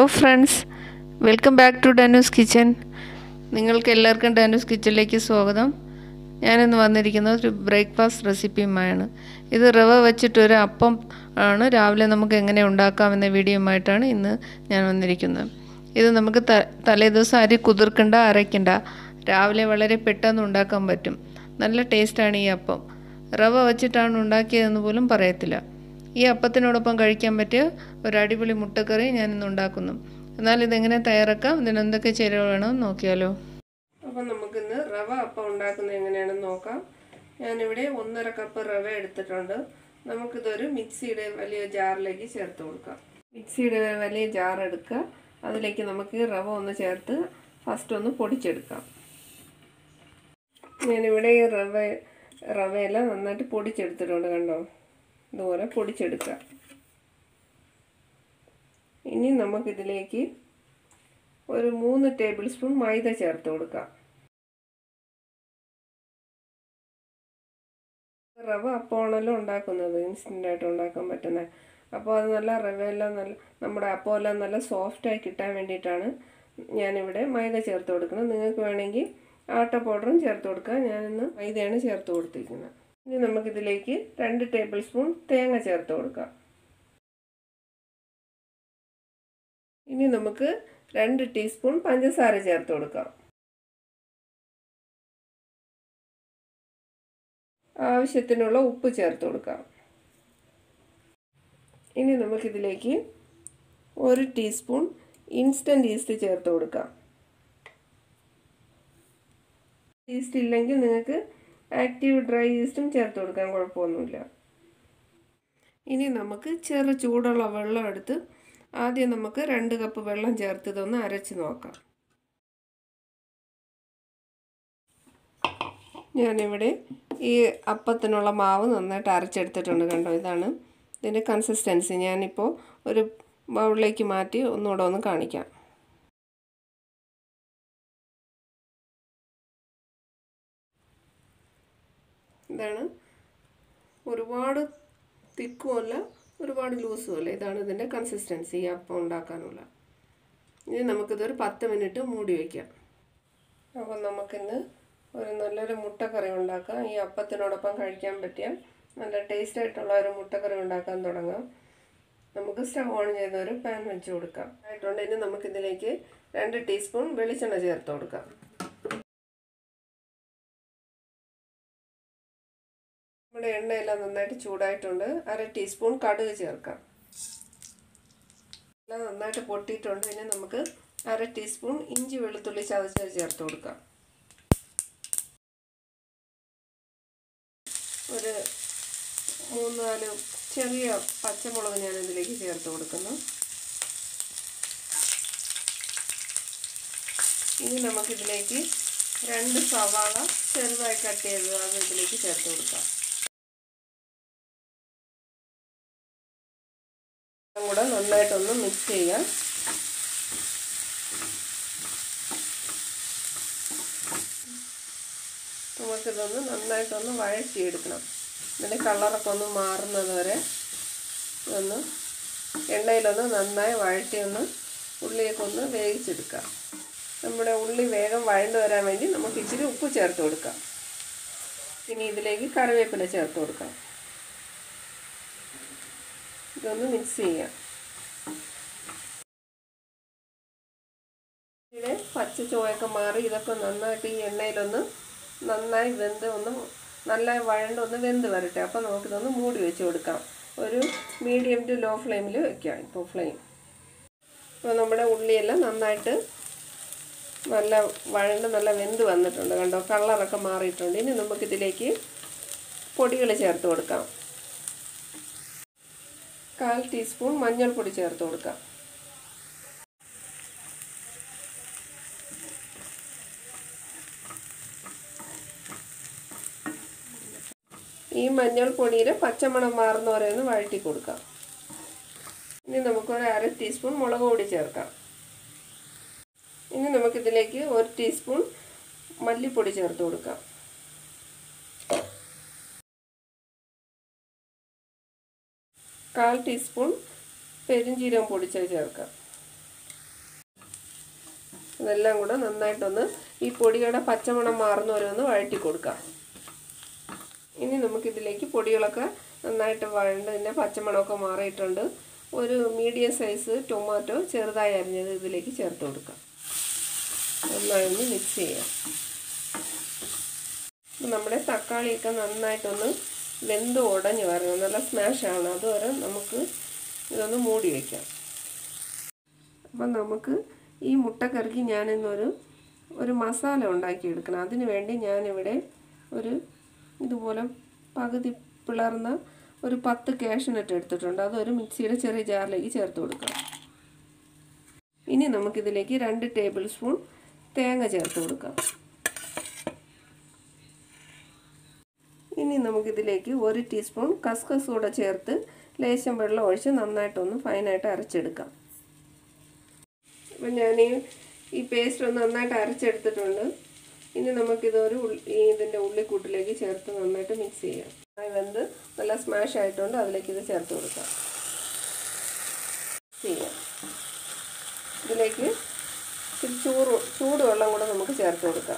friends welcome back to Danus kitchen നിങ്ങൾക്ക് എല്ലാവർക്കും ഡാനൂസ് കിച്ചണിലേക്ക് സ്വാഗതം ഞാനിന്ന് വന്നിരിക്കുന്നത് ഒരു ബ്രേക്ക്ഫാസ്റ്റ് റെസിപ്പിയുമായാണ് ഇത് റവ വെച്ചിട്ടൊരു അപ്പം ആണ് രാവിലെ നമുക്ക് എങ്ങനെ ഉണ്ടാക്കാമെന്ന വീഡിയോയുമായിട്ടാണ് ഇന്ന് ഞാൻ വന്നിരിക്കുന്നത് ഇത് നമുക്ക് ത തലേദിവസം അരി കുതിർക്കണ്ട അരയ്ക്കണ്ട രാവിലെ വളരെ പെട്ടെന്ന് ഉണ്ടാക്കാൻ പറ്റും നല്ല ടേസ്റ്റാണ് ഈ അപ്പം റവ വെച്ചിട്ടാണ് ഉണ്ടാക്കിയതെന്ന് പോലും പറയത്തില്ല ഈ അപ്പത്തിനോടൊപ്പം കഴിക്കാൻ പറ്റിയ ഒരു അടിപൊളി മുട്ടക്കറി ഞാൻ ഇന്ന് ഉണ്ടാക്കുന്നു എന്നാൽ ഇതെങ്ങനെ തയ്യാറാക്കാം ഇതിന് എന്തൊക്കെ ചേരുവ വേണമെന്ന് നോക്കിയാലോ അപ്പം നമുക്കിന്ന് റവ അപ്പം ഉണ്ടാക്കുന്നത് എങ്ങനെയാണെന്ന് നോക്കാം ഞാനിവിടെ ഒന്നര കപ്പ് റവ എടുത്തിട്ടുണ്ട് നമുക്കിതൊരു മിക്സിയുടെ വലിയ ജാറിലേക്ക് ചേർത്ത് കൊടുക്കാം മിക്സിയുടെ വലിയ ജാർ എടുക്കുക അതിലേക്ക് നമുക്ക് റവ ഒന്ന് ചേർത്ത് ഫസ്റ്റ് ഒന്ന് പൊടിച്ചെടുക്കാം ഞാനിവിടെ ഈ റവ റവയെല്ലാം നന്നായിട്ട് പൊടിച്ചെടുത്തിട്ടുണ്ട് കണ്ടോ ഇതുപോലെ പൊടിച്ചെടുക്കുക ഇനി നമുക്കിതിലേക്ക് ഒരു മൂന്ന് ടേബിൾ സ്പൂൺ മൈദ ചേർത്ത് കൊടുക്കാം റവ അപ്പമാണല്ലോ ഉണ്ടാക്കുന്നത് ഇൻസ്റ്റൻ്റായിട്ട് ഉണ്ടാക്കാൻ പറ്റുന്നത് അപ്പോൾ അത് നല്ല റവയെല്ലാം നല്ല നമ്മുടെ അപ്പമെല്ലാം നല്ല സോഫ്റ്റായി കിട്ടാൻ വേണ്ടിയിട്ടാണ് ഞാനിവിടെ മൈദ ചേർത്ത് കൊടുക്കുന്നത് നിങ്ങൾക്ക് വേണമെങ്കിൽ ആട്ട പൗഡറും ചേർത്ത് കൊടുക്കുക ഞാനിന്ന് മൈദയാണ് ചേർത്ത് കൊടുത്തിരിക്കുന്നത് ഇനി നമുക്കിതിലേക്ക് രണ്ട് ടേബിൾ സ്പൂൺ തേങ്ങ ചേർത്ത് കൊടുക്കാം ഇനി നമുക്ക് രണ്ട് ടീസ്പൂൺ പഞ്ചസാര ചേർത്ത് കൊടുക്കാം ആവശ്യത്തിനുള്ള ഉപ്പ് ചേർത്ത് കൊടുക്കാം ഇനി നമുക്കിതിലേക്ക് ഒരു ടീസ്പൂൺ ഇൻസ്റ്റൻറ്റ് ഈസ്റ്റ് ചേർത്ത് കൊടുക്കാം ഈസ്റ്റ് ഇല്ലെങ്കിൽ നിങ്ങൾക്ക് ആക്റ്റീവ് ഡ്രൈ ഈസ്റ്റും ചേർത്ത് കൊടുക്കാൻ കുഴപ്പമൊന്നുമില്ല ഇനി നമുക്ക് ചെറു ചൂടുള്ള വെള്ളം എടുത്ത് ആദ്യം നമുക്ക് രണ്ട് കപ്പ് വെള്ളം ചേർത്ത് ഇതൊന്ന് അരച്ച് നോക്കാം ഞാനിവിടെ ഈ അപ്പത്തിനുള്ള മാവ് നന്നായിട്ട് അരച്ചെടുത്തിട്ടുണ്ട് കണ്ടോ ഇതാണ് ഇതിൻ്റെ കൺസിസ്റ്റൻസി ഞാനിപ്പോൾ ഒരു ബൗളിലേക്ക് മാറ്റി ഒന്നുകൂടെ ഒന്ന് കാണിക്കാം ഇതാണ് ഒരുപാട് തിക്കുമല്ല ഒരുപാട് ലൂസുമല്ല ഇതാണ് ഇതിൻ്റെ കൺസിസ്റ്റൻസി ഈ അപ്പം ഉണ്ടാക്കാനുള്ള ഇനി നമുക്കിതൊരു പത്ത് മിനിറ്റ് മൂടി വയ്ക്കാം അപ്പം നമുക്കിന്ന് ഒരു നല്ലൊരു മുട്ടക്കറി ഉണ്ടാക്കാം ഈ അപ്പത്തിനോടൊപ്പം കഴിക്കാൻ പറ്റിയ നല്ല ടേസ്റ്റ് ആയിട്ടുള്ള ഒരു മുട്ടക്കറി ഉണ്ടാക്കാൻ തുടങ്ങാം നമുക്ക് സ്റ്റവ് ഓൺ ചെയ്ത ഒരു പാൻ വെച്ച് കൊടുക്കാം ആയിട്ടുണ്ട് ഇനി നമുക്കിതിലേക്ക് രണ്ട് ടീസ്പൂൺ വെളിച്ചെണ്ണ ചേർത്ത് കൊടുക്കാം നമ്മുടെ എണ്ണയെല്ലാം നന്നായിട്ട് ചൂടായിട്ടുണ്ട് അര ടീസ്പൂൺ കടുക് ചേർക്കാം എല്ലാം നന്നായിട്ട് പൊട്ടിയിട്ടുണ്ട് ഇനി നമുക്ക് അര ടീസ്പൂൺ ഇഞ്ചി വെളുത്തുള്ളി ചതച്ചത് ചേർത്ത് കൊടുക്കാം ഒരു മൂന്നാല് ചെറിയ പച്ചമുളക് ഞാൻ ഇതിലേക്ക് ചേർത്ത് കൊടുക്കുന്നു ഇനി നമുക്കിതിലേക്ക് രണ്ട് സവാള ചെറുതായി കട്ട് ചെയ്ത് അത് ഇതിലേക്ക് ചേർത്ത് കൊടുക്കാം കൂടെ നന്നായിട്ടൊന്ന് മിക്സ് ചെയ്യാം നമുക്കിതൊന്ന് നന്നായിട്ടൊന്ന് വഴറ്റിയെടുക്കണം ഇതിൻ്റെ കളറൊക്കെ ഒന്ന് മാറുന്നത് വരെ ഇതൊന്ന് എണ്ണയിലൊന്ന് നന്നായി വഴറ്റി ഒന്ന് ഉള്ളിയൊക്കെ ഒന്ന് വേവിച്ചെടുക്കാം നമ്മുടെ ഉള്ളി വേഗം വഴണ്ടു വരാൻ വേണ്ടി നമുക്ക് ഇച്ചിരി ഉപ്പ് ചേർത്ത് കൊടുക്കാം ഇനി ഇതിലേക്ക് കറിവേപ്പില ചേർത്ത് കൊടുക്കാം ഇതൊന്ന് മിക്സ് ചെയ്യാം ഇതിലെ പച്ച ചോയൊക്കെ മാറി ഇതൊക്കെ നന്നായിട്ട് ഈ എണ്ണയിലൊന്ന് നന്നായി വെന്ത് ഒന്ന് നല്ല വഴണ്ട് ഒന്ന് വെന്ത് വരട്ടെ അപ്പോൾ നമുക്കിതൊന്ന് മൂടി വെച്ച് കൊടുക്കാം ഒരു മീഡിയം ടു ലോ ഫ്ലെയിമിൽ വെക്കാം ഇപ്പോൾ ഫ്ലെയിം അപ്പോൾ നമ്മുടെ ഉള്ളിയെല്ലാം നന്നായിട്ട് നല്ല വഴണ്ട് നല്ല വെന്ത് വന്നിട്ടുണ്ട് കണ്ടോ കളറൊക്കെ മാറിയിട്ടുണ്ട് ഇനി നമുക്കിതിലേക്ക് പൊടികൾ ചേർത്ത് കൊടുക്കാം കാൽ ടീസ്പൂൺ മഞ്ഞൾപ്പൊടി ചേർത്ത് കൊടുക്കാം ഈ മഞ്ഞൾപ്പൊടിയിൽ പച്ചമണം മാറുന്ന വരെ ഒന്ന് വഴറ്റി കൊടുക്കാം ഇനി നമുക്കൊരു അര ടീസ്പൂൺ മുളക് പൊടി ചേർക്കാം ഇനി നമുക്കിതിലേക്ക് ഒരു ടീസ്പൂൺ മല്ലിപ്പൊടി ചേർത്ത് കൊടുക്കാം കാൽ ടീസ്പൂൺ പെരിഞ്ജീരകം പൊടിച്ചത് ചേർക്കാം ഇതെല്ലാം കൂടെ നന്നായിട്ടൊന്ന് ഈ പൊടിയുടെ പച്ചമണം മാറുന്ന ഓരോന്ന് വഴറ്റി കൊടുക്കാം ഇനി നമുക്കിതിലേക്ക് പൊടികളൊക്കെ നന്നായിട്ട് വഴണ്ട് പിന്നെ പച്ചമണമൊക്കെ മാറിയിട്ടുണ്ട് ഒരു മീഡിയം സൈസ് ടൊമാറ്റോ ചെറുതായി അരിഞ്ഞത് ഇതിലേക്ക് ചേർത്ത് കൊടുക്കാം നന്നായി ഒന്ന് മിക്സ് ചെയ്യാം നമ്മുടെ തക്കാളിയൊക്കെ നന്നായിട്ടൊന്ന് വെന്ത് ഉടഞ്ഞ് വരണം നല്ല സ്മാഷാണ് അതുവരെ നമുക്ക് ഇതൊന്ന് മൂടി വയ്ക്കാം അപ്പം നമുക്ക് ഈ മുട്ടക്കറിക്ക് ഞാനിന്നൊരു ഒരു മസാല ഉണ്ടാക്കിയെടുക്കണം അതിന് വേണ്ടി ഞാനിവിടെ ഒരു ഇതുപോലെ പകുതി പിളർന്ന ഒരു പത്ത് കാഷ്നട്ട് എടുത്തിട്ടുണ്ട് അതൊരു മിക്സിയുടെ ചെറിയ ജാറിലേക്ക് ചേർത്ത് കൊടുക്കാം ഇനി നമുക്കിതിലേക്ക് രണ്ട് ടേബിൾ സ്പൂൺ തേങ്ങ ചേർത്ത് കൊടുക്കാം ഇനി നമുക്കിതിലേക്ക് ഒരു ടീസ്പൂൺ കസ്കസ് കൂടെ ചേർത്ത് ലേശം വെള്ളം ഒഴിച്ച് നന്നായിട്ടൊന്ന് ഫൈനായിട്ട് അരച്ചെടുക്കാം അപ്പം ഞാൻ ഈ പേസ്റ്റ് ഒന്ന് നന്നായിട്ട് അരച്ചെടുത്തിട്ടുണ്ട് ഇനി നമുക്കിതൊരു ഈ ഇതിൻ്റെ ഉള്ളിക്കൂട്ടിലേക്ക് ചേർത്ത് നന്നായിട്ട് മിക്സ് ചെയ്യാം വെന്ത് നല്ല സ്മാഷ് ആയിട്ടുണ്ട് അതിലേക്ക് ഇത് ചേർത്ത് കൊടുക്കാം ചെയ്യാം ഇതിലേക്ക് ഇച്ചിരി ചൂട് ചൂടുവെള്ളം കൂടെ നമുക്ക് ചേർത്ത് കൊടുക്കാം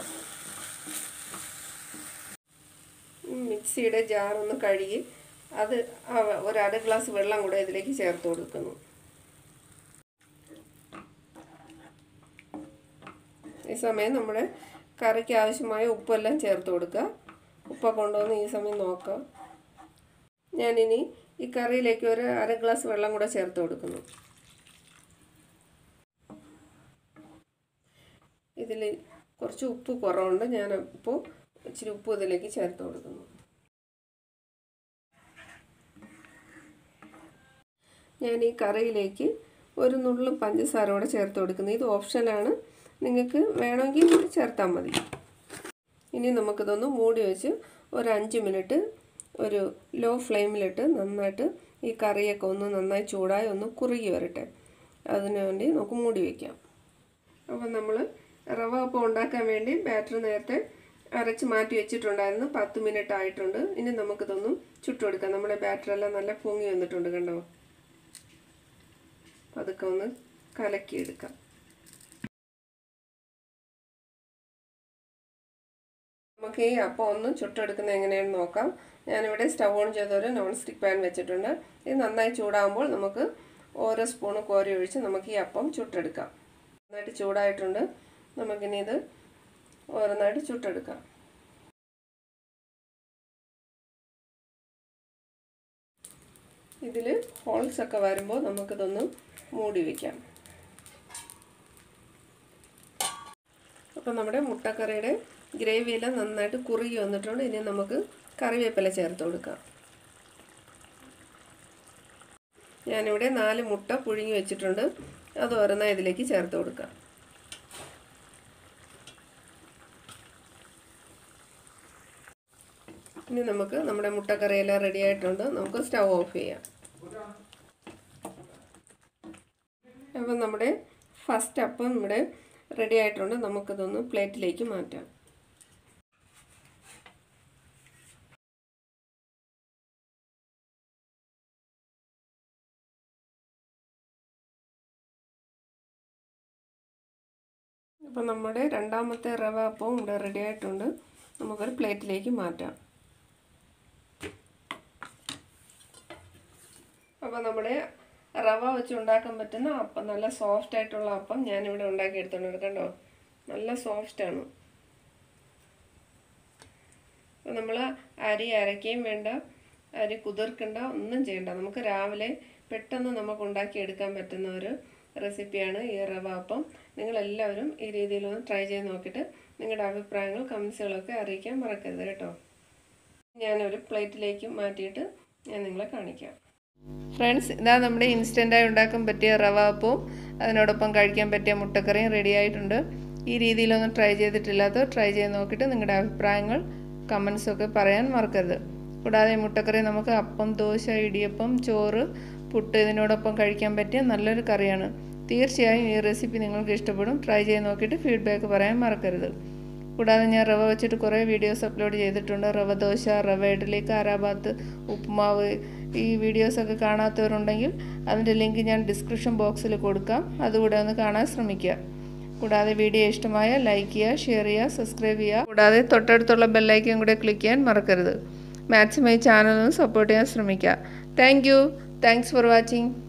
മിക്സിയുടെ ജാറൊന്ന് കഴുകി അത് ഒരു അര ഗ്ലാസ് വെള്ളം കൂടെ ഇതിലേക്ക് ചേർത്ത് കൊടുക്കുന്നു ഈ സമയം നമ്മുടെ കറിക്ക് ആവശ്യമായ ഉപ്പെല്ലാം ചേർത്ത് കൊടുക്കുക ഉപ്പൊക്കെ കൊണ്ടുവന്ന് ഈ സമയം നോക്കാം ഞാനിനി ഈ കറിയിലേക്ക് ഒരു അര ഗ്ലാസ് വെള്ളം കൂടെ ചേർത്ത് കൊടുക്കുന്നു ഇതിൽ കുറച്ച് ഉപ്പ് കുറവുണ്ട് ഞാൻ ഇപ്പോൾ ഇച്ചിരി ഉപ്പ് ഇതിലേക്ക് ചേർത്ത് കൊടുക്കുന്നു ഞാൻ ഈ കറിയിലേക്ക് ഒരു നുള്ളും പഞ്ചസാര കൂടെ ചേർത്ത് കൊടുക്കുന്നത് ഇത് ഓപ്ഷനാണ് നിങ്ങൾക്ക് വേണമെങ്കിൽ ചേർത്താൽ മതി ഇനി നമുക്കിതൊന്ന് മൂടി വെച്ച് ഒരു അഞ്ച് മിനിറ്റ് ഒരു ലോ ഫ്ലെയിമിലിട്ട് നന്നായിട്ട് ഈ കറിയൊക്കെ ഒന്ന് നന്നായി ചൂടായി ഒന്ന് കുറുകി വരട്ടെ അതിനു വേണ്ടി നമുക്ക് മൂടി വയ്ക്കാം അപ്പം നമ്മൾ റവ അപ്പം ഉണ്ടാക്കാൻ വേണ്ടി ബാറ്റർ നേരത്തെ അരച്ച് മാറ്റി വെച്ചിട്ടുണ്ടായിരുന്നു പത്ത് മിനിറ്റ് ആയിട്ടുണ്ട് ഇനി നമുക്കിതൊന്നും ചുട്ടുകൊടുക്കാം നമ്മുടെ ബാറ്ററെല്ലാം നല്ല പൊങ്ങി വന്നിട്ടുണ്ട് കണ്ടോ അതൊക്കെ ഒന്ന് കലക്കിയെടുക്കാം നമുക്ക് ഈ അപ്പം ഒന്ന് ചുട്ടെടുക്കുന്നത് എങ്ങനെയാണെന്ന് നോക്കാം ഞാനിവിടെ സ്റ്റവ് ഓൺ ചെയ്തൊരു നോൺ സ്റ്റിക്ക് പാൻ വെച്ചിട്ടുണ്ട് ഇത് നന്നായി ചൂടാകുമ്പോൾ നമുക്ക് ഓരോ സ്പൂണ് കോരി ഒഴിച്ച് നമുക്ക് ഈ അപ്പം ചുട്ടെടുക്കാം നന്നായിട്ട് ചൂടായിട്ടുണ്ട് നമുക്കിനി ഇത് ഓരോന്നായിട്ട് ചുട്ടെടുക്കാം ഇതിൽ ഹോൾസ് ഒക്കെ വരുമ്പോൾ നമുക്കിതൊന്ന് മൂടി വയ്ക്കാം അപ്പോൾ നമ്മുടെ മുട്ടക്കറിയുടെ ഗ്രേവിയെല്ലാം നന്നായിട്ട് കുറുകി വന്നിട്ടുണ്ട് ഇനി നമുക്ക് കറിവേപ്പില ചേർത്ത് കൊടുക്കാം ഞാനിവിടെ നാല് മുട്ട പുഴുങ്ങി വെച്ചിട്ടുണ്ട് അത് ഓരോന്നായി ഇതിലേക്ക് ചേർത്ത് കൊടുക്കാം ഇനി നമുക്ക് നമ്മുടെ മുട്ടക്കറിയെല്ലാം റെഡി ആയിട്ടുണ്ട് നമുക്ക് സ്റ്റവ് ഓഫ് ചെയ്യാം അപ്പം നമ്മുടെ ഫസ്റ്റ് അപ്പം ഇവിടെ റെഡി ആയിട്ടുണ്ട് നമുക്കിതൊന്ന് പ്ലേറ്റിലേക്ക് മാറ്റാം അപ്പം നമ്മുടെ രണ്ടാമത്തെ റവ അപ്പവും ഇവിടെ റെഡി ആയിട്ടുണ്ട് നമുക്കൊരു പ്ലേറ്റിലേക്ക് മാറ്റാം അപ്പോൾ നമ്മുടെ റവ വെച്ച് ഉണ്ടാക്കാൻ പറ്റുന്ന അപ്പം നല്ല സോഫ്റ്റ് ആയിട്ടുള്ള അപ്പം ഞാനിവിടെ ഉണ്ടാക്കി എടുത്തോണ്ട് കണ്ടോ നല്ല സോഫ്റ്റാണ് അപ്പോൾ നമ്മൾ അരി അരയ്ക്കുകയും വേണ്ട അരി കുതിർക്കണ്ട ഒന്നും ചെയ്യണ്ട നമുക്ക് രാവിലെ പെട്ടെന്ന് നമുക്ക് ഉണ്ടാക്കി എടുക്കാൻ പറ്റുന്ന ഒരു റെസിപ്പിയാണ് ഈ റവ അപ്പം നിങ്ങളെല്ലാവരും ഈ രീതിയിലൊന്ന് ട്രൈ ചെയ്ത് നോക്കിയിട്ട് നിങ്ങളുടെ അഭിപ്രായങ്ങൾ കമൻസുകളൊക്കെ അറിയിക്കാൻ മറക്കരുത് കേട്ടോ ഞാനൊരു പ്ലേറ്റിലേക്ക് മാറ്റിയിട്ട് ഞാൻ നിങ്ങളെ കാണിക്കാം ഫ്രണ്ട്സ് ഇതാ നമ്മുടെ ഇൻസ്റ്റൻ്റായി ഉണ്ടാക്കാൻ പറ്റിയ റവ അപ്പവും അതിനോടൊപ്പം കഴിക്കാൻ പറ്റിയ മുട്ടക്കറിയും റെഡി ആയിട്ടുണ്ട് ഈ രീതിയിലൊന്നും ട്രൈ ചെയ്തിട്ടില്ലാത്തവർ ട്രൈ ചെയ്ത് നോക്കിയിട്ട് നിങ്ങളുടെ അഭിപ്രായങ്ങൾ കമൻസൊക്കെ പറയാൻ മറക്കരുത് കൂടാതെ മുട്ടക്കറി നമുക്ക് അപ്പം ദോശ ഇടിയപ്പം ചോറ് പുട്ട് ഇതിനോടൊപ്പം കഴിക്കാൻ പറ്റിയ നല്ലൊരു കറിയാണ് തീർച്ചയായും ഈ റെസിപ്പി നിങ്ങൾക്ക് ഇഷ്ടപ്പെടും ട്രൈ ചെയ്ത് നോക്കിയിട്ട് ഫീഡ്ബാക്ക് പറയാൻ മറക്കരുത് കൂടാതെ ഞാൻ റവ വെച്ചിട്ട് കുറേ വീഡിയോസ് അപ്ലോഡ് ചെയ്തിട്ടുണ്ട് റവ ദോശ റവ ഇഡ്ഡലി കാരാബാത്ത് ഉപ്പുമാവ് ഈ വീഡിയോസൊക്കെ കാണാത്തവരുണ്ടെങ്കിൽ അതിൻ്റെ ലിങ്ക് ഞാൻ ഡിസ്ക്രിപ്ഷൻ ബോക്സിൽ കൊടുക്കാം അതുകൂടെ ഒന്ന് കാണാൻ ശ്രമിക്കുക കൂടാതെ വീഡിയോ ഇഷ്ടമായ ലൈക്ക് ചെയ്യുക ഷെയർ ചെയ്യുക സബ്സ്ക്രൈബ് ചെയ്യുക കൂടാതെ തൊട്ടടുത്തുള്ള ബെല്ലൈക്കൻ കൂടെ ക്ലിക്ക് ചെയ്യാൻ മറക്കരുത് മാക്സിമം ഈ ചാനൽ ഒന്ന് സപ്പോർട്ട് ചെയ്യാൻ ശ്രമിക്കുക thank you thanks for watching